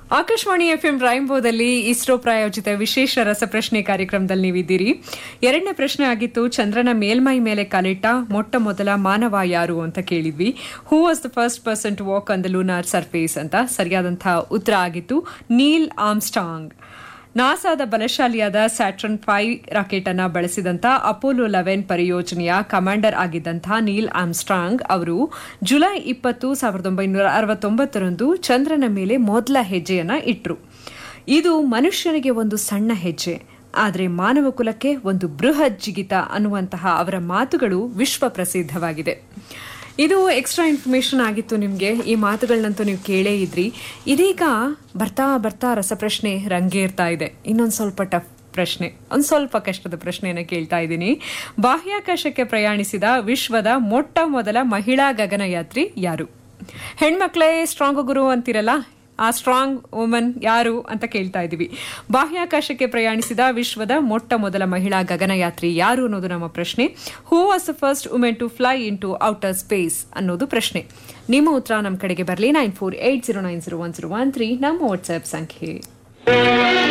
Akashvani FM ರಾಯಿಂಬೋದಲ್ಲಿ ISRO ಪ್ರಾಯೋಜಿತ ವಿಶೇಷ ರಸಪ್ರಶ್ನೆ ಕಾರ್ಯಕ್ರಮದಲ್ಲಿ ನೀವಿದ್ದೀರಿ ಎರಡನೇ ಪ್ರಶ್ನೆ ಆಗಿತ್ತು ಚಂದ್ರನ ಮೇಲ್ಮೈ ಮೇಲೆ ಕಾಲಿಟ್ಟ ಮೊಟ್ಟ ಮೊದಲ ಮಾನವ ಯಾರು ಅಂತ ಕೇಳಿದ್ವಿ who was the first person to walk on the lunar surface ಅಂತ ಸರಿಯಾದಂತಹ ಉತ್ತರ ಆಗಿತ್ತು ನೀಲ್ ಆಮ್ಸ್ಟಾಂಗ್ ನಾಸಾದ ಬಲಶಾಲಿಯಾದ ಸ್ಯಾಟ್ರನ್ ಫೈವ್ ರಾಕೆಟ್ ಅನ್ನ ಬಳಸಿದಂತ ಅಪೋಲೋ ಲೆವೆನ್ ಪರಿಯೋಜನೆಯ ಕಮಾಂಡರ್ ಆಗಿದ್ದಂತಹ ನೀಲ್ ಆಮ್ಸ್ಟ್ರಾಂಗ್ ಅವರು ಜುಲೈ ಇಪ್ಪತ್ತು ಸಾವಿರದ ಒಂಬೈನೂರ ಅರವತ್ತೊಂಬತ್ತರಂದು ಚಂದ್ರನ ಮೇಲೆ ಮೊದಲ ಹೆಜ್ಜೆಯನ್ನ ಇಟ್ರು ಇದು ಮನುಷ್ಯನಿಗೆ ಒಂದು ಸಣ್ಣ ಹೆಜ್ಜೆ ಆದರೆ ಮಾನವ ಕುಲಕ್ಕೆ ಒಂದು ಬೃಹತ್ ಜಿಗಿತ ಅನ್ನುವಂತಹ ಅವರ ಮಾತುಗಳು ವಿಶ್ವ ಪ್ರಸಿದ್ಧವಾಗಿದೆ ಇದು ಎಕ್ಸ್ಟ್ರಾ ಇನ್ಫಾರ್ಮೇಶನ್ ಆಗಿತ್ತು ನಿಮಗೆ ಈ ಮಾತುಗಳನ್ನಂತೂ ನೀವು ಕೇಳೇ ಇದ್ರಿ ಇದೀಗ ಬರ್ತಾ ಬರ್ತಾ ರಸಪ್ರಶ್ನೆ ರಂಗೇರ್ತಾ ಇದೆ ಇನ್ನೊಂದು ಸ್ವಲ್ಪ ಟಫ್ ಪ್ರಶ್ನೆ ಒಂದು ಸ್ವಲ್ಪ ಕಷ್ಟದ ಪ್ರಶ್ನೆಯನ್ನು ಕೇಳ್ತಾ ಇದ್ದೀನಿ ಬಾಹ್ಯಾಕಾಶಕ್ಕೆ ಪ್ರಯಾಣಿಸಿದ ವಿಶ್ವದ ಮೊಟ್ಟ ಮೊದಲ ಮಹಿಳಾ ಗಗನಯಾತ್ರಿ ಯಾರು ಹೆಣ್ಮಕ್ಳೇ ಸ್ಟ್ರಾಂಗ್ ಗುರು ಅಂತಿರಲ್ಲ ಆ ಸ್ಟ್ರಾಂಗ್ ವುಮನ್ ಯಾರು ಅಂತ ಕೇಳ್ತಾ ಇದ್ದೀವಿ ಬಾಹ್ಯಾಕಾಶಕ್ಕೆ ಪ್ರಯಾಣಿಸಿದ ವಿಶ್ವದ ಮೊಟ್ಟ ಮೊದಲ ಮಹಿಳಾ ಗಗನಯಾತ್ರಿ ಯಾರು ಅನ್ನೋದು ನಮ್ಮ ಪ್ರಶ್ನೆ who was the first women to fly into outer space ಅನ್ನೋದು ಪ್ರಶ್ನೆ ನಿಮ್ಮ ಉತ್ತರ ನಮ್ಮ ಕಡೆಗೆ ಬರಲಿ nine four eight zero nine zero one zero one three ನಮ್ಮ ವಾಟ್ಸ್ಆಪ್ ಸಂಖ್ಯೆ